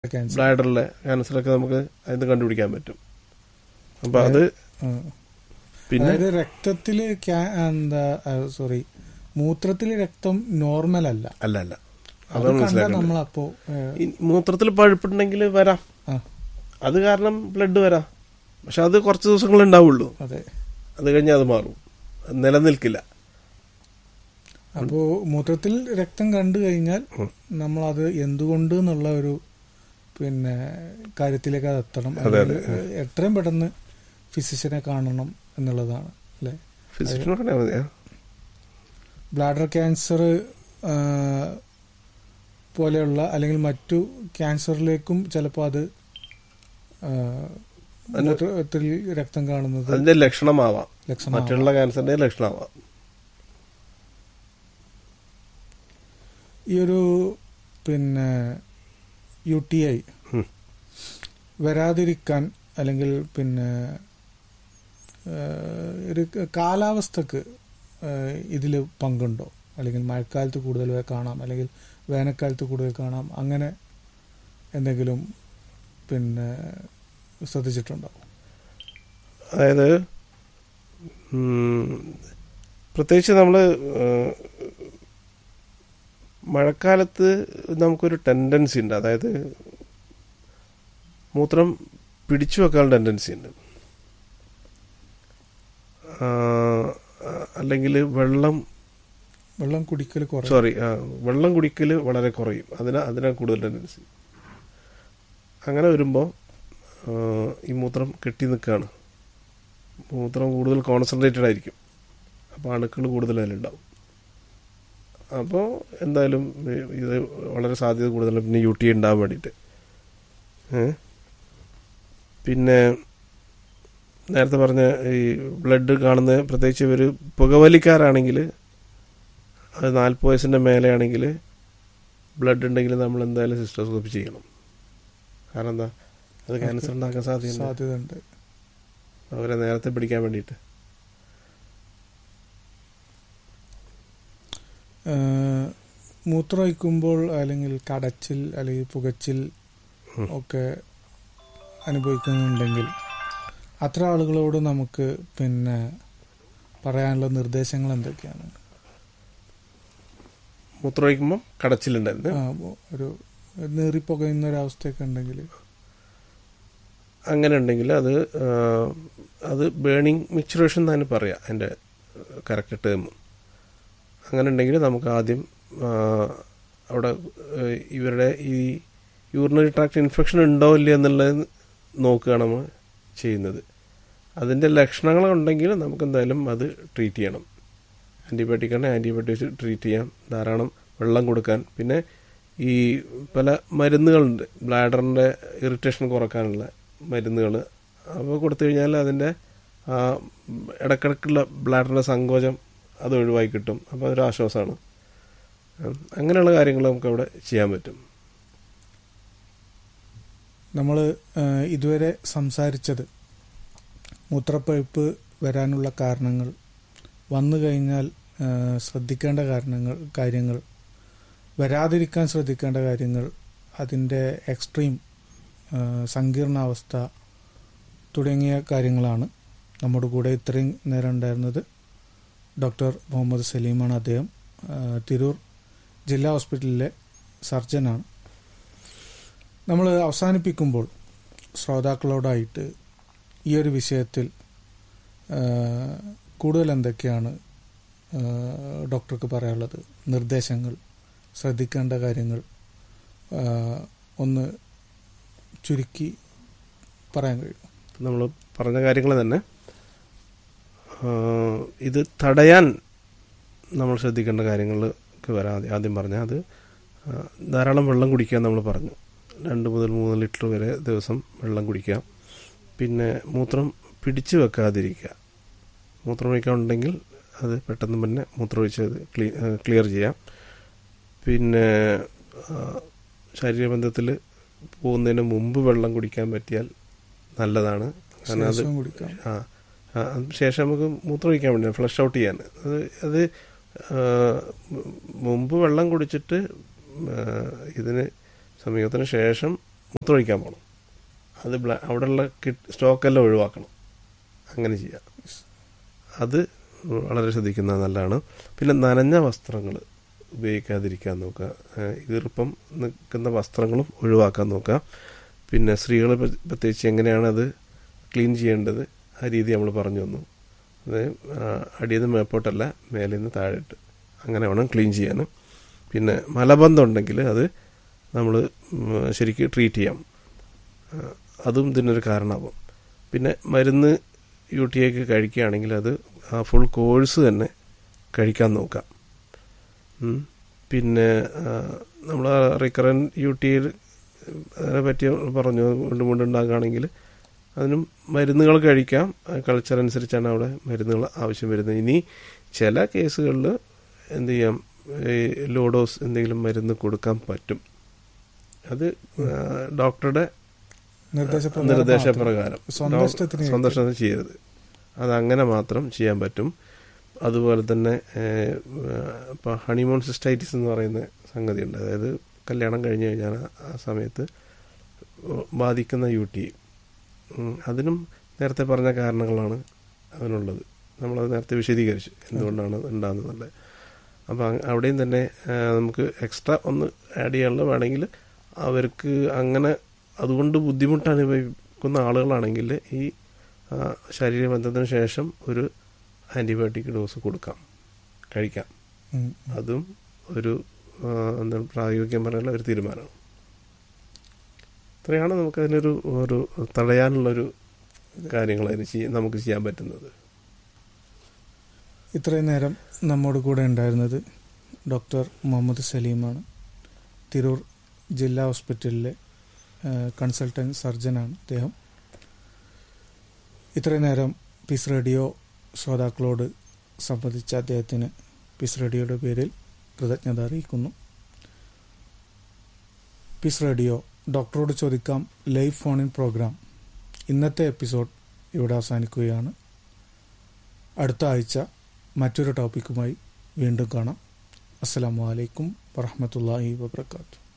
Cancer ബ്ലാഡറിലെ ക്യാൻസറൊക്കെ നമുക്ക് അതിന് കണ്ടുപിടിക്കാൻ പറ്റും അപ്പൊ അത് പിന്നെ അതായത് രക്തത്തില് ക്യാ- എന്താ സോറി മൂത്രത്തില് രക്തം നോർമൽ അല്ല അല്ല അല്ല അത് അതാണ് കണ്ടാൽ മനസ്സിലാക്കേണ്ടത് നമ്മളപ്പോ ഏഹ്, ഈ മൂത്രത്തിൽ പഴുപ്പുണ്ടെങ്കിൽ വരാം ആ, അത് കാരണം ബ്ലഡ് വരാം പക്ഷെ അത് കുറച്ച് ദിവസങ്ങൾ ഉണ്ടാവുള്ളൂ അതെ അത് കഴിഞ്ഞാൽ അത് മാറും അത് നിലനിൽക്കില്ല അപ്പോ മൂത്രത്തിൽ രക്തം കണ്ടു കഴിഞ്ഞാൽ ഉം. നമ്മളത് എന്തുകൊണ്ട് എന്നുള്ള ഒരു പിന്നെ കാര്യത്തിലേക്ക് അത് എത്തണം അതെ, അതെ. അല്ലെങ്കിൽ എത്രയും പെട്ടെന്ന് ഫിസിഷ്യനെ കാണണം എന്നുള്ളതാണ് അല്ലെ ഫിസിഷ്യൻ പറഞ്ഞാൽ മതി ആ. ബ്ലാഡർ ക്യാൻസർ പോലെയുള്ള അല്ലെങ്കിൽ മറ്റു ക്യാൻസറിലേക്കും ചിലപ്പോൾ അത് ആ, അതിന് മൂത്രത്തിൽ രക്തം കാണുന്നത് അതിന്റെ ലക്ഷണമാവാം ലക്ഷണമാവാം. മറ്റുള്ള ക്യാൻസറിന്റെ ലക്ഷണമാവാം ഈ ഒരു പിന്നെ യു ടി ഐ ഉം. വരാതിരിക്കാൻ അല്ലെങ്കിൽ പിന്നെ ആ, ഒരു കാലാവസ്ഥക്ക് ഇതിൽ പങ്കുണ്ടോ അല്ലെങ്കിൽ മഴക്കാലത്ത് കൂടുതൽ കാണാം അല്ലെങ്കിൽ വേനൽക്കാലത്ത് കൂടുതൽ കാണാം അങ്ങനെ എന്തെങ്കിലും പിന്നെ ശ്രദ്ധിച്ചിട്ടുണ്ടോ അതായത് ഉം, പ്രത്യേകിച്ച് നമ്മൾ മഴക്കാലത്ത് നമുക്കൊരു ടെൻഡൻസി ഉണ്ട് അതായത് മൂത്രം പിടിച്ചു വെക്കാനുള്ള ടെൻഡൻസി ഉണ്ട് അല്ലെങ്കിൽ വെള്ളം വെള്ളം കുടിക്കൽ കുറയും സോറി വെള്ളം കുടിക്കൽ വളരെ കുറയും അതിനാ അതിനാ കൂടുതൽ ടെൻഡൻസി അങ്ങനെ വരുമ്പോൾ ഈ മൂത്രം കെട്ടി നിൽക്കുകയാണ് മൂത്രം കൂടുതൽ കോൺസെൻട്രേറ്റഡ് ആയിരിക്കും അപ്പോൾ അണുക്കൾ കൂടുതൽ അതിലുണ്ടാവും അപ്പോൾ എന്തായാലും ഇ- ഇത് വളരെ സാധ്യത കൂടുതലാണ് പിന്നെ യു ടി ഉണ്ടാവാൻ വേണ്ടിയിട്ട് ഏ? പിന്നെ നേരത്തെ പറഞ്ഞ ഈ ബ്ലഡ് കാണുന്ന പ്രത്യേകിച്ച് ഇവർ പുകവലിക്കാരാണെങ്കിൽ അത് നാൽപ്പത് വയസ്സിൻ്റെ മേലെയാണെങ്കിൽ ബ്ലഡ് ഉണ്ടെങ്കിൽ നമ്മൾ എന്തായാലും സിസ്റ്റോസ്കോപ്പി ചെയ്യണം കാരണം എന്താ അത് ക്യാൻസർ ഉണ്ടാക്കാൻ സാധ്യതയുണ്ട് സാധ്യത ഉണ്ട് അവരെ നേരത്തെ പിടിക്കാൻ വേണ്ടിയിട്ട് ഏഹ് മൂത്രമൊഴിക്കുമ്പോൾ അല്ലെങ്കിൽ കടച്ചിൽ അല്ലെങ്കിൽ പുകച്ചിൽ ഉം. ഒക്കെ അനുഭവിക്കുന്നുണ്ടെങ്കിൽ അത്ര ആളുകളോട് നമുക്ക് പിന്നെ പറയാനുള്ള നിർദ്ദേശങ്ങൾ എന്തൊക്കെയാണ് മൂത്രമൊഴിക്കുമ്പോൾ കടച്ചിലുണ്ടായിരുന്നു ആ, ഒരു നീറിപ്പുകയുന്ന ഒരവസ്ഥയൊക്കെ ഉണ്ടെങ്കിൽ അങ്ങനെ ഉണ്ടെങ്കിൽ അത് ആ, അത് ബേണിംഗ് മിക്ചറേഷൻ എന്നാണ് പറയാം അതിൻ്റെ കറക്റ്റ് ടേം അങ്ങനെ ഉണ്ടെങ്കിൽ നമുക്ക് ആദ്യം ആ, അവിടെ ആ, ഇവരുടെ ഈ യൂറിനറി ട്രാക്ട് ഇൻഫെക്ഷൻ ഉണ്ടോ ഇല്ലയോ എന്നുള്ളത് നോക്കുകയാണ് നമ്മൾ ചെയ്യുന്നത് അതിൻ്റെ ലക്ഷണങ്ങൾ ഉണ്ടെങ്കിൽ നമുക്ക് എന്തായാലും അത് ട്രീറ്റ് ചെയ്യണം ആൻറ്റിബയോട്ടിക് ആണെങ്കിൽ ആൻറ്റിബയോട്ടിക് വെച്ച് ട്രീറ്റ് ചെയ്യാം ധാരാളം വെള്ളം കൊടുക്കാൻ പിന്നെ ഈ പല മരുന്നുകളുണ്ട് ബ്ലാഡറിൻ്റെ ഇറിറ്റേഷൻ കുറക്കാനുള്ള മരുന്നുകൾ അപ്പോൾ കൊടുത്തു കഴിഞ്ഞാൽ അതിൻ്റെ ആ ഇടക്കിടക്കുള്ള ബ്ലാഡറിൻ്റെ സങ്കോചം അത് ഒഴിവായി കിട്ടും അപ്പോൾ അതൊരു ആശ്വാസമാണ് ഉം, അങ്ങനെയുള്ള കാര്യങ്ങൾ നമുക്ക് അവിടെ ചെയ്യാൻ പറ്റും നമ്മൾ ഇതുവരെ സംസാരിച്ചത് മൂത്രപ്പഴുപ്പ് വരാനുള്ള കാരണങ്ങൾ വന്നു കഴിഞ്ഞാൽ ഏഹ്, ശ്രദ്ധിക്കേണ്ട കാരണങ്ങൾ കാര്യങ്ങൾ വരാതിരിക്കാൻ ശ്രദ്ധിക്കേണ്ട കാര്യങ്ങൾ അതിൻ്റെ എക്സ്ട്രീം ഏഹ്, സങ്കീർണാവസ്ഥ തുടങ്ങിയ കാര്യങ്ങളാണ് നമ്മുടെ കൂടെ ഇത്രയും നേരം ഉണ്ടായിരുന്നത് ഡോക്ടർ മുഹമ്മദ് സലീമാണ് അദ്ദേഹം ഏഹ്, തിരൂർ ജില്ലാ ഹോസ്പിറ്റലിലെ സർജനാണ് നമ്മൾ അവസാനിപ്പിക്കുമ്പോൾ ശ്രോതാക്കളോടായിട്ട് ഈ ഒരു വിഷയത്തിൽ ആ, കൂടുതൽ എന്തൊക്കെയാണ് ആ, ഡോക്ടർക്ക് പറയാനുള്ളത് നിർദ്ദേശങ്ങൾ ശ്രദ്ധിക്കേണ്ട കാര്യങ്ങൾ ആ, ഒന്ന് ചുരുക്കി പറയാൻ കഴിയും നമ്മൾ പറഞ്ഞ കാര്യങ്ങൾ തന്നെ ആ, ഇത് തടയാൻ നമ്മൾ ശ്രദ്ധിക്കേണ്ട കാര്യങ്ങൾക്ക് വരാം ആദ്യം- ആദ്യം പറഞ്ഞാൽ അത് ആ, ധാരാളം വെള്ളം കുടിക്കാൻ നമ്മൾ പറഞ്ഞു രണ്ട് മുതൽ മൂന്ന് ലിറ്റർ വരെ ദിവസം വെള്ളം കുടിക്കുക പിന്നെ മൂത്രം പിടിച്ചു വെക്കാതിരിക്കുക മൂത്രം ഒഴിക്കാനുണ്ടെങ്കിൽ അത് പെട്ടെന്ന് തന്നെ മൂത്രമൊഴിച്ച് അത് ക്ലീ ക്ലിയർ ചെയ്യാം പിന്നെ ആ, ശരീരബന്ധത്തിൽ പോകുന്നതിന് മുമ്പ് വെള്ളം കുടിക്കാൻ പറ്റിയാൽ നല്ലതാണ് കാരണം അത് ശേഷം കുടിക്കാം ആ ആ, അതിന് ശേഷം നമുക്ക് മൂത്രം ഒഴിക്കാൻ വേണ്ടി ഫ്ലഷ് ഔട്ട് ചെയ്യാൻ അത് അത് ആ, മു- മുമ്പ് വെള്ളം കുടിച്ചിട്ട് ആ, ഇതിന് സമീപത്തിന് ശേഷം മൂത്രമൊഴിക്കാൻ പോകണം അത് ബ്ല അവിടെയുള്ള കിട്ട് സ്റ്റോക്കെല്ലാം ഒഴിവാക്കണം അങ്ങനെ ചെയ്യാം അത് വളരെ ശ്രദ്ധിക്കുന്നത് നല്ലതാണ് പിന്നെ നനഞ്ഞ വസ്ത്രങ്ങൾ ഉപയോഗിക്കാതിരിക്കാൻ നോക്കുക ഏഹ് ഈർപ്പം നിൽക്കുന്ന വസ്ത്രങ്ങളും ഒഴിവാക്കാൻ നോക്കുക പിന്നെ സ്ത്രീകൾ പ്രത്യേകിച്ച് എങ്ങനെയാണ് അത് ക്ലീൻ ചെയ്യേണ്ടത് ആ രീതി നമ്മൾ പറഞ്ഞു തന്നു അത് ആ, അടിയിൽ നിന്ന് മേപ്പോട്ടല്ല മേലിൽ നിന്ന് താഴോട്ട് അങ്ങനെ വേണം ക്ലീൻ ചെയ്യാൻ പിന്നെ മലബന്ധം ഉണ്ടെങ്കിൽ അത് നമ്മൾ ശരിക്കും ട്രീറ്റ് ചെയ്യാം ആ, അതും ഇതിനൊരു കാരണമാകും പിന്നെ മരുന്ന് യു ടി ഐക്ക് കഴിക്കുകയാണെങ്കിൽ അത് ആ ഫുൾ കോഴ്സ് തന്നെ കഴിക്കാൻ നോക്കാം ഉം. പിന്നെ നമ്മൾ റിക്കറൻറ്റ് യു ടി അതിനെ പറ്റി പറഞ്ഞു വീണ്ടും വീണ്ടും ഉണ്ടാകുകയാണെങ്കിൽ അതിനും മരുന്നുകൾ കഴിക്കാം കൾച്ചർ അനുസരിച്ചാണ് അവിടെ മരുന്നുകൾ ആവശ്യം വരുന്നത് ഇനി ചില കേസുകളിൽ എന്ത് ചെയ്യാം ഈ ലോഡോസ് എന്തെങ്കിലും മരുന്ന് കൊടുക്കാൻ പറ്റും അത് ആ, ഡോക്ടറുടെ നിർദ്ദേശപ്രകാരം മാത്രം. നിർദ്ദേശപ്രകാരം സ്വന്തം ഇഷ്ടത്തിന് സ്വന്തം ഇഷ്ടത്തിന് ചെയ്യരുത് അതങ്ങനെ മാത്രം ചെയ്യാൻ പറ്റും അതുപോലെ തന്നെ ഇപ്പോൾ ഹണിമൂൺ സിസ്റ്റൈറ്റിസ് എന്ന് പറയുന്ന സംഗതിയുണ്ട് അതായത് കല്യാണം കഴിഞ്ഞ് കഴിഞ്ഞാൽ ആ- ആ സമയത്ത് ബാധിക്കുന്ന യു ടി അതിനും നേരത്തെ പറഞ്ഞ കാരണങ്ങളാണ് അതിനുള്ളത് നമ്മളത് നേരത്തെ വിശദീകരിച്ചു എന്തുകൊണ്ടാണ് ഉണ്ടാകുന്നത് അപ്പോൾ അവിടെയും തന്നെ ആ, നമുക്ക് എക്സ്ട്രാ ഒന്ന് ആഡ് ചെയ്യാനുള്ള വേണമെങ്കിൽ അവർക്ക് അങ്ങനെ അതുകൊണ്ട് ബുദ്ധിമുട്ട് അനുഭവിക്കുന്ന ആളുകളാണെങ്കിൽ ഈ ആ, ശരീരബന്ധത്തിന് ശേഷം ഒരു ആൻറ്റിബയോട്ടിക് ഡോസ് കൊടുക്കാം കഴിക്കാം ഉം. അതും ഒരു ആ, എന്താണ് പ്രായോഗികം പറയാനുള്ള ഒരു തീരുമാനമാണ് ഇത്രയാണ് നമുക്കതിനൊരു ഒരു തടയാനുള്ളൊരു കാര്യങ്ങൾ അതിന് ചെയ്യ- നമുക്ക് ചെയ്യാൻ പറ്റുന്നത് ഇത്രയും നേരം നമ്മോട് കൂടെ ഉണ്ടായിരുന്നത് ഡോക്ടർ മുഹമ്മദ് സലീമാണ് തിരൂർ ജില്ലാ ഹോസ്പിറ്റലിലെ കൺസൾട്ടൻറ്റ് സർജനാണ് അദ്ദേഹം ഇത്രയും നേരം പീസ് റേഡിയോ ശ്രോതാക്കളോട് സംബന്ധിച്ച അദ്ദേഹത്തിന് പീസ് റേഡിയോയുടെ പേരിൽ കൃതജ്ഞത അറിയിക്കുന്നു പീസ് റേഡിയോ ഡോക്ടറോട് ചോദിക്കാം ലൈവ് ഫോണിൻ പ്രോഗ്രാം ഇന്നത്തെ എപ്പിസോഡ് ഇവിടെ അവസാനിക്കുകയാണ് അടുത്ത ആഴ്ച മറ്റൊരു ടോപ്പിക്കുമായി വീണ്ടും കാണാം അസ്സലാമു അലൈക്കും വറഹമത്തല്ലാഹി വബർക്കാത്തു